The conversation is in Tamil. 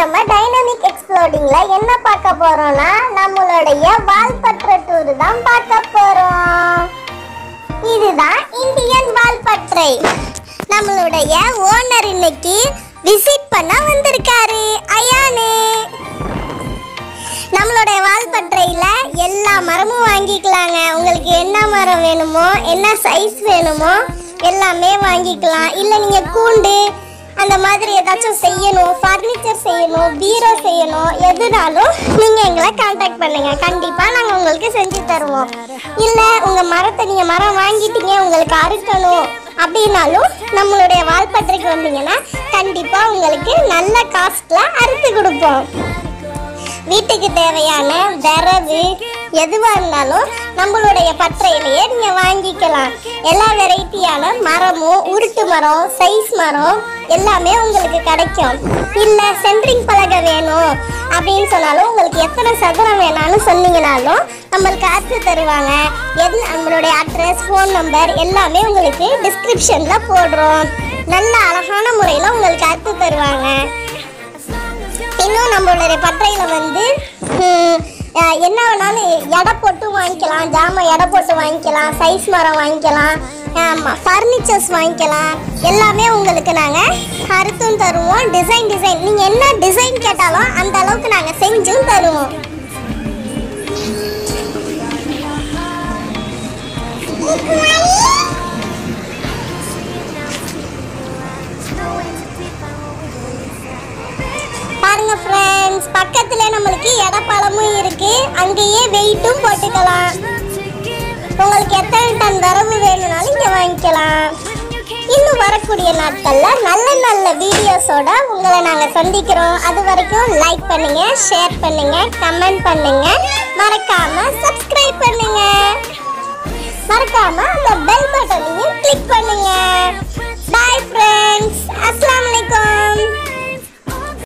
நம்ம டைனமிக் எக்ஸ்ப்ளோடிங்ல என்ன பார்க்க போறோம்னா நம்மளுடைய வால்பற்ற டூர் தான் பார்க்க போறோம் இதுதான் இந்தியன் வால்பற்றை நம்மளுடைய ஓனர் இன்னைக்கு விசிட் பண்ண வந்திருக்காரு அயானு நம்மளுடைய வால்பற்றையில் எல்லா மரமும் வாங்கிக்கலாங்க உங்களுக்கு என்ன மரம் வேணுமோ என்ன சைஸ் வேணுமோ எல்லாமே வாங்கிக்கலாம் இல்லை நீங்கள் கூண்டு அந்த மாதிரி ஏதாச்சும் செய்யணும் ஃபர்னிச்சர் செய்யணும் பீரோ செய்யணும் எதுனாலும் நீங்கள் எங்களை காண்டாக்ட் பண்ணுங்கள் கண்டிப்பாக நாங்கள் உங்களுக்கு செஞ்சு தருவோம் இல்லை உங்கள் மரத்தை நீங்கள் மரம் வாங்கிட்டீங்க உங்களுக்கு அறுக்கணும் அப்படின்னாலும் நம்மளுடைய வால்பற்றைக்கு வந்தீங்கன்னா கண்டிப்பாக உங்களுக்கு நல்ல காஸ்ட்டில் அறுத்து கொடுப்போம் வீட்டுக்கு தேவையான விறகு எதுவாக இருந்தாலும் நம்மளுடைய பற்றையிலேயே நீங்கள் வாங்கிக்கலாம் எல்லா வெரைட்டியான மரமும் உருட்டு மரம் சைஸ் மரம் எல்லாமே உங்களுக்கு கிடைக்கும் இல்லை சென்ட்ரிங் பலகை வேணும் அப்படின்னு சொன்னாலும் உங்களுக்கு எத்தனை சதுரம் வேணாலும் சொன்னீங்கனாலும் நம்மளுக்கு அறுத்து தருவாங்க எது நம்மளுடைய அட்ரஸ் ஃபோன் நம்பர் எல்லாமே உங்களுக்கு டிஸ்கிரிப்ஷனில் போடுறோம் நல்ல அழகான முறையில் உங்களுக்கு அறுத்து தருவாங்க இன்னும் நம்மளுடைய பட்டறையில் வந்து ஹம், அஹ், என்ன வேணாலும் எடை போட்டு வாங்கிக்கலாம் ஜாமான் எடை போட்டு வாங்கிக்கலாம் சைஸ் மரம் வாங்கிக்கலாம் ஃபர்னிச்சர்ஸ் வாங்கிக்கலாம் எல்லாமே உங்களுக்கு நாங்கள் அறுத்தும் தருவோம் டிசைன் டிசைன் நீங்கள் என்ன டிசைன் கேட்டாலும் அந்த அளவுக்கு நாங்கள் செஞ்சும் தருவோம் பாருங்க ஃப்ரெண்ட்ஸ் பக்கத்துல நம்மளுக்கு எடப்பாலமும் இருக்கு அங்கேயே வெயிட்டும் போட்டுக்கலாம் உங்களுக்கு எத்தனை டன் தரவு வேணும்னாலும் இங்க வாங்கிக்கலாம் இன்னும் வரக்கூடிய நாட்கள்ல நல்ல நல்ல வீடியோஸோட உங்களை நாங்க சந்திக்கிறோம் அது வரைக்கும் லைக் பண்ணுங்க ஷேர் பண்ணுங்க கமெண்ட் பண்ணுங்க மறக்காம சப்ஸ்கிரைப் பண்ணுங்க மறக்காம அந்த பெல் பட்டனையும் கிளிக் பண்ணுங்க